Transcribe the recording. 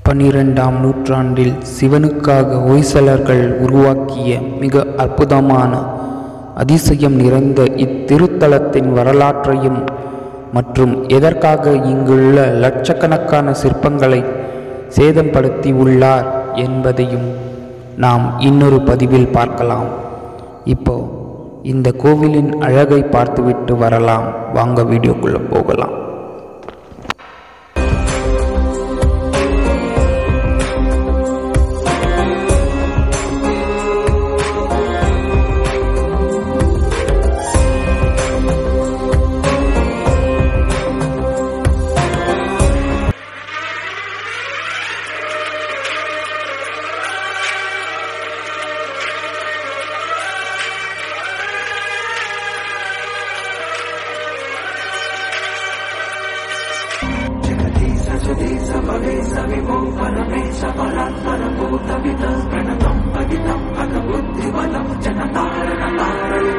பன்னிரெண்டாம் நூற்றாண்டில் சிவனுக்காக ஹொய்சலர்கள் உருவாக்கிய மிக அற்புதமான அதிசயம் நிறைந்த இத்திருத்தலத்தின் வரலாற்றையும் மற்றும் எதற்காக இங்குள்ள லட்சக்கணக்கான சிற்பங்களை சேதப்படுத்தி உள்ளார் என்பதையும் நாம் இன்னொரு பதிவில் பார்க்கலாம் இப்போ இந்த கோவிலின் அழகை பார்த்துவிட்டு வரலாம் வாங்க வீடியோக்குள்ளே போகலாம் పరభూత విద ప్రణతం పదితం పద బుద్ధిబలం జనతారణ తారణ